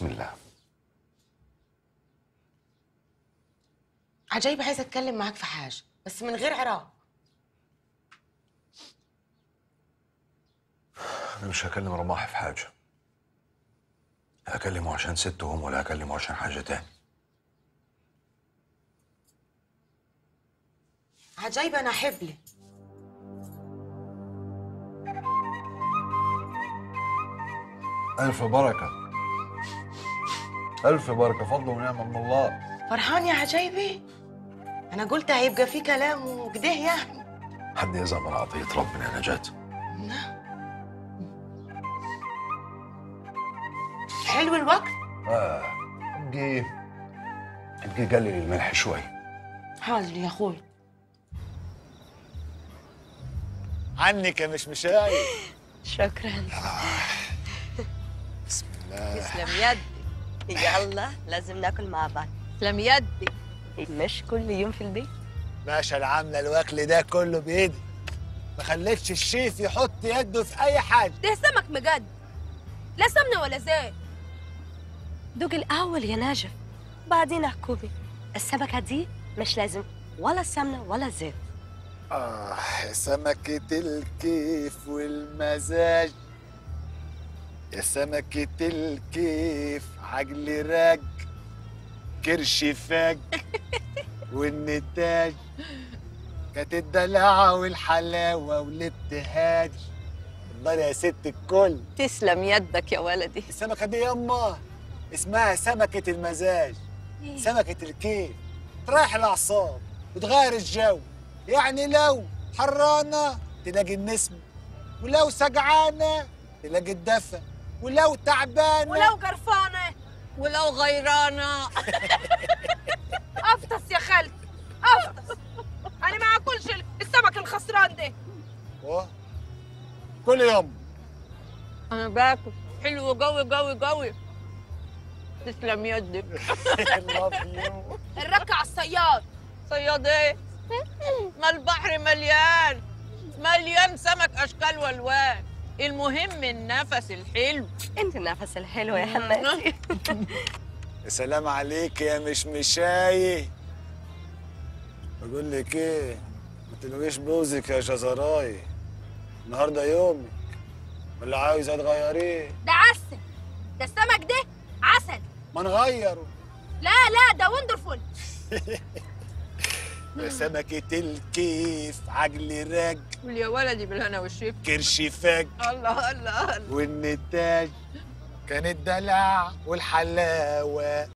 بسم الله عجيب عايزه اتكلم معاك في حاجه بس من غير عراق انا مش هكلم رماح في حاجه لا هكلمه عشان ستهم ولا هكلمه عشان حاجه تاني عجيب انا حبلي الف بركه الف بركه فضل ونعمه من الله فرحان يا عجيبي انا قلت هيبقى في كلام وكده يعني حد يزعل من عطيه ربنا يا نجاة نعم. حلو الوقت اه ابقي ابقي قللي الملح شوي حاضر يا اخوي عنك يا مش مشاي شكرا بسم الله تسلم يدي يلا لازم ناكل مع بعض تسلم يدي مش كل يوم في البيت باشا العامله الواكل ده كله بايدي ما خليتش الشيف يحط يده في اي حاجه ده سمك مجد لا سمنه ولا زيت دوق الأول يا ناجف بعدين احكمي السمكة دي مش لازم ولا سمنة ولا زيت آه يا سمكة الكيف والمزاج يا سمكة الكيف عجل راج كرش فاج والنتاج كانت الدلعة والحلاوة والابتهاج اتفضلي يا ست الكل تسلم يدك يا ولدي السمكة دي يما اسمها سمكة المزاج سمكة الكيف تريح الأعصاب وتغير الجو يعني لو حرانة تلاقي النسمة ولو سجعانة تلاقي الدفى ولو تعبانة ولو قرفانه ولو غيرانة افطس يا خالتي افطس انا ما اكلش السمك الخسران ده أوه. كل يوم أنا باكل حلو قوي قوي قوي تسلم يدك Love you. الركع على الصياد صياد ايه؟ ما البحر مليان مليان سمك اشكال والوان المهم النفس الحلو انت النفس الحلو يا حماتي يا سلام عليك يا مش مشاي بقول لك ايه ما تلويش بوزك يا جزراي النهارده يومك ولا عاوزه تغيريه ده عسل ده السمك ده عسل ما نغيره لا لا ده وندرفول يا سمكة الكيف عجل راج قول يا ولدي بالهنا والشيف كرش فاج الله الله الله والنتاج كان الدلع والحلاوة